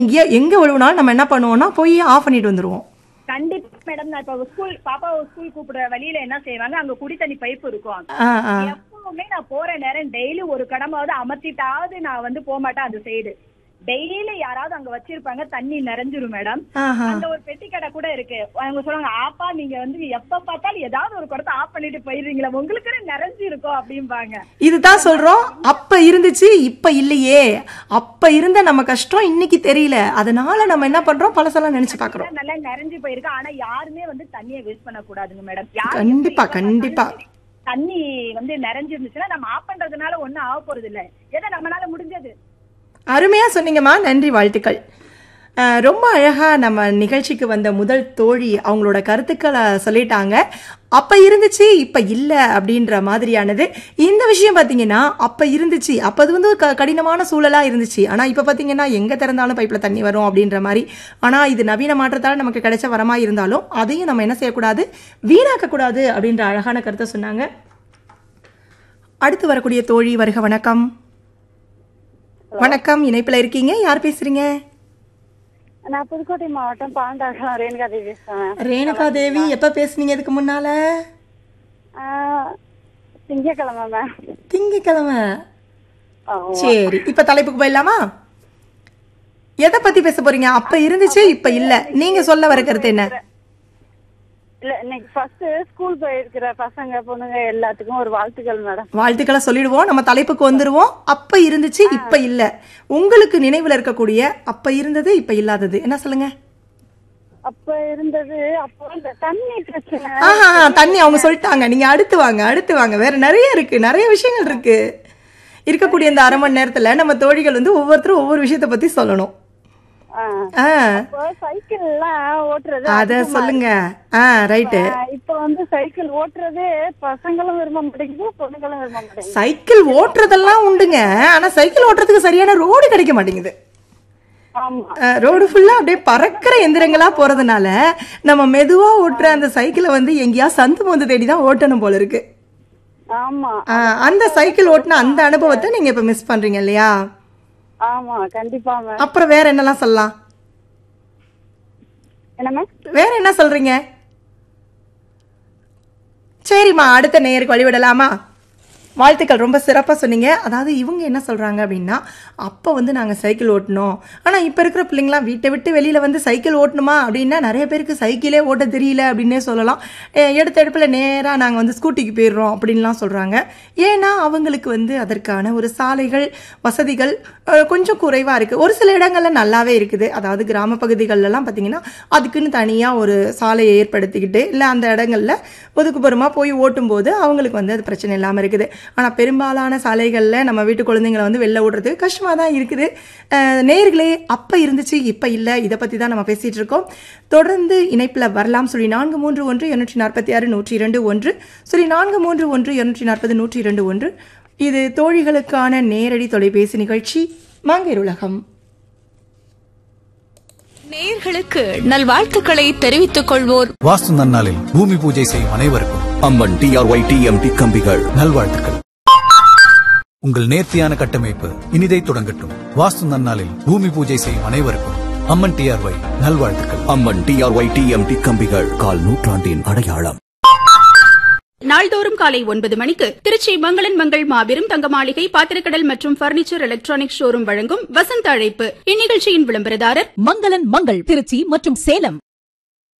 எங்க எங்க விழுவினாலும் நம்ம என்ன பண்ணுவோம்னா போய் ஆஃப் பண்ணிட்டு வந்துருவோம் கண்டிப்பா மேடம் நான் இப்ப ஸ்கூல் பாப்பாவை ஸ்கூல் கூப்பிடுற வழியில என்ன செய்வாங்க அங்க குடி தண்ணி பைப் இருக்கும் ஆ ஆ எப்பவுமே நான் போற நேரம் டெய்லி ஒரு கடமாவது அமர்த்திட்டாவது நான் வந்து போக மாட்டேன் அந்த சைடு டெய்லி யாராவது அங்க வச்சிருப்பாங்க தண்ணி நிறைஞ்சிரும் மேடம் ஆஹா அந்த ஒரு பெட்டி கடை கூட இருக்கு அவங்க சொல்லுவாங்க ஆப்பா நீங்க வந்து எப்ப பார்த்தாலும் ஏதாவது ஒரு குடத்தை ஆஃப் பண்ணிட்டு போயிடுறீங்களா உங்களுக்கு நிறைஞ்சு இருக்கும் அப்படிம்பாங்க இதுதான் சொல்றோம் அப்ப இருந்துச்சு இப்ப இல்லையே அப்ப இருந்த நம்ம கஷ்டம் இன்னைக்கு தெரியல அதனால நம்ம என்ன பண்றோம் பழசெல்லாம் நினைச்சு பாக்குறோம் நல்லா நிறைஞ்சு போயிருக்கு ஆனா யாருமே வந்து தண்ணியை வேஸ்ட் பண்ண கூடாதுங்க மேடம் யார் கண்டிப்பா, எப்ப கண்டிப்பா. பார்த்தாலும் சரி, தண்ணி வந்து நிறைஞ்சிருந்துச்சுன்னா நம்ம ஆஃப் பண்றதுனால ஒண்ணும் ஆக போறது இல்ல ஏதோ நம்மளால முடிஞ்சது அருமையா சொன்னீங்கம்மா நன்றி வாழ்த்துக்கள் அஹ், ரொம்ப அழகா நம்ம நிகழ்ச்சிக்கு வந்த முதல் தோழி அவங்களோட கருத்துக்களை சொல்லிட்டாங்க அப்ப இருந்துச்சு இப்ப இல்ல அப்படின்ற மாதிரியானது இந்த விஷயம் பாத்தீங்கன்னா அப்ப இருந்துச்சு அப்ப அது வந்து ஒரு க- கடினமான சூழலா இருந்துச்சு ஆனா இப்ப பாத்தீங்கன்னா எங்க திறந்தாலும் பைப்ல தண்ணி வரும் அப்படின்ற மாதிரி ஆனா இது நவீன மாற்றத்தால நமக்கு கிடைச்ச வரமா இருந்தாலும் அதையும் நம்ம என்ன செய்யக்கூடாது வீணாக்க கூடாது அப்படின்ற அழகான கருத்தை சொன்னாங்க அடுத்து வரக்கூடிய தோழி வருக வணக்கம் வணக்கம் இணைப்புல இருக்கீங்க யார் பேசுறீங்க நான் புதுக்கோட்டை மாவட்டம் பாண்டாகம் ரேணுகா தேவி பேசுறேன் ரேணுகா தேவி எப்ப பேசுனீங்க இதுக்கு முன்னால ஆஹ், திங்கட்கிழமை மேம் திங்கக்கிழமை ஆமா. சரி இப்ப தலைப்புக்கு போயிடலாமா எதை பத்தி பேச போறீங்க அப்ப இருந்துச்சு இப்ப இல்ல நீங்க சொல்ல வர கருத்து என்ன இல்ல இன்னைக்கு ஃபர்ஸ்ட் ஸ்கூல் போயிருக்கிற பசங்க பொண்ணுங்க எல்லாத்துக்கும் ஒரு வாழ்த்துக்கள் மேடம் வாழ்த்துக்களை சொல்லிடுவோம் நம்ம தலைப்புக்கு வந்துருவோம் அப்ப இருந்துச்சு இப்ப இல்ல உங்களுக்கு நினைவுல இருக்கக்கூடிய அப்ப இருந்தது இப்ப இல்லாதது என்ன சொல்லுங்க அப்ப இருந்தது அப்போ இந்த தண்ணி பிரச்சனை ஆஹா தண்ணி அவங்க சொல்லிட்டாங்க நீங்க அடுத்து வாங்க அடுத்து வாங்க வேற நிறைய இருக்கு நிறைய விஷயங்கள் இருக்கு இருக்கக்கூடிய இந்த அரை மணி நேரத்துல நம்ம தோழிகள் வந்து ஒவ்வொருத்தரும் ஒவ்வொரு விஷயத்த பத்தி சொல்லணும் ஆஹ், ஆ இப்போ சைக்கிள் எல்லாம் ஓட்டுறது அத சொல்லுங்க ஆ ரைட்டு ஆஹ், இப்போ வந்து சைக்கிள் ஓட்டுறதே பசங்களும் விரும்ப மாட்டேங்குது பொண்ணுங்களும் விரும்ப மாட்டேங்குது சைக்கிள் ஓட்டுறதெல்லாம் உண்டுங்க ஆனா சைக்கிள் ஓட்டுறதுக்கு சரியான ரோடு கிடைக்க மாட்டேங்குது ஆமா ரோடு ஃபுல்லா அப்படியே பறக்கிற எந்திரங்களா போறதுனால நம்ம மெதுவா ஓட்டுற அந்த சைக்கிளை வந்து எங்கேயா சந்து போந்து தேடி தான் ஓட்டணும் போல இருக்கு ஆமா ஆ, அந்த சைக்கிள் ஓட்டின அந்த அனுபவத்தை நீங்க இப்ப மிஸ் பண்றீங்க இல்லையா ஆமா கண்டிப்பா மேம் அப்புறம் வேற என்னலாம் சொல்லலாம் என்ன மேம் வேற என்ன சொல்றீங்க சரிம்மா அடுத்த நேயருக்கு வழிவிடலாமா வாழ்த்துக்கள் ரொம்ப சிறப்பாக சொன்னீங்க அதாவது இவங்க என்ன சொல்கிறாங்க அப்படின்னா அப்போ வந்து நாங்கள் சைக்கிள் ஓட்டினோம் ஆனால் இப்போ இருக்கிற பிள்ளைங்களாம் வீட்டை விட்டு வெளியில் வந்து சைக்கிள் ஓட்டணுமா அப்படின்னா நிறைய பேருக்கு சைக்கிளே ஓட்ட தெரியல அப்படின்னே சொல்லலாம் எ- எடுத்த எடுப்பில் நேராக நாங்கள் வந்து ஸ்கூட்டிக்கு போயிடுறோம் அப்படின்லாம் சொல்கிறாங்க ஏன்னா அவங்களுக்கு வந்து அதற்கான ஒரு சாலைகள் வசதிகள் அஹ், கொஞ்சம் குறைவாக இருக்குது ஒரு சில இடங்கள்ல நல்லாவே இருக்குது அதாவது கிராம பகுதிகளெல்லாம் பார்த்தீங்கன்னா அதுக்குன்னு தனியாக ஒரு சாலையை ஏற்படுத்திக்கிட்டு இல்லை அந்த இடங்கள்ல ஒதுக்குப்புறமா போய் ஓட்டும்போது அவங்களுக்கு வந்து அது பிரச்சனை இல்லாமல் இருக்குது ஆனால் பெரும்பாலான சாலைகளில் நம்ம வீட்டு குழந்தைங்களை வந்து வெளில ஓடுறது கஷ்டமாக தான் இருக்குது அஹ், நேர்களே அப்போ இருந்துச்சு இப்போ இல்லை இதை பற்றி தான் நம்ம பேசிகிட்டு இருக்கோம் தொடர்ந்து இணைப்பில் வரலாம் சொல்லி நான்கு மூன்று ஒன்று இருநூற்றி நாற்பத்தி ஆறு நூற்றி இரண்டு ஒன்று சொல்லி நான்கு மூன்று ஒன்று இருநூற்றி நாற்பது நூற்றி இரண்டு ஒன்று இது தோழிகளுக்கான நேரடி தொலைபேசி நிகழ்ச்சி மாங்கேர் உலகம் நேயர்களுக்கு நல்வாழ்த்துக்களை தெரிவித்துக் கொள்வோர் வாஸ்து நன்னாளில் பூமி பூஜை செய்யும் அனைவருக்கும் அம்மன் டிஆர்ஒய் டிஎம்டி கம்பிகள் நல்வாழ்த்துக்கள் உங்கள் நேர்த்தியான கட்டமைப்பு இனிதை தொடங்கட்டும் வாஸ்து நன்னாளில் பூமி பூஜை செய்யும் அனைவருக்கும் அம்மன் டிஆர்ஒய் நல்வாழ்த்துக்கள் அம்மன் டிஆர்ஒய் டிஎம்டி கம்பிகள் கால் நூற்றாண்டின் அடையாளம் நாள்தோறும் காலை ஒன்பது மணிக்கு திருச்சி மங்களன் மங்கள் மாபெரும் தங்க மாளிகை பாத்திரக்கடல் மற்றும் பர்னிச்சர் எலக்ட்ரானிக் ஷோரூம் வழங்கும் வசந்த அழைப்பு இந்நிகழ்ச்சியின் விளம்பரதாரர் மங்களன் மங்கள் திருச்சி மற்றும் சேலம்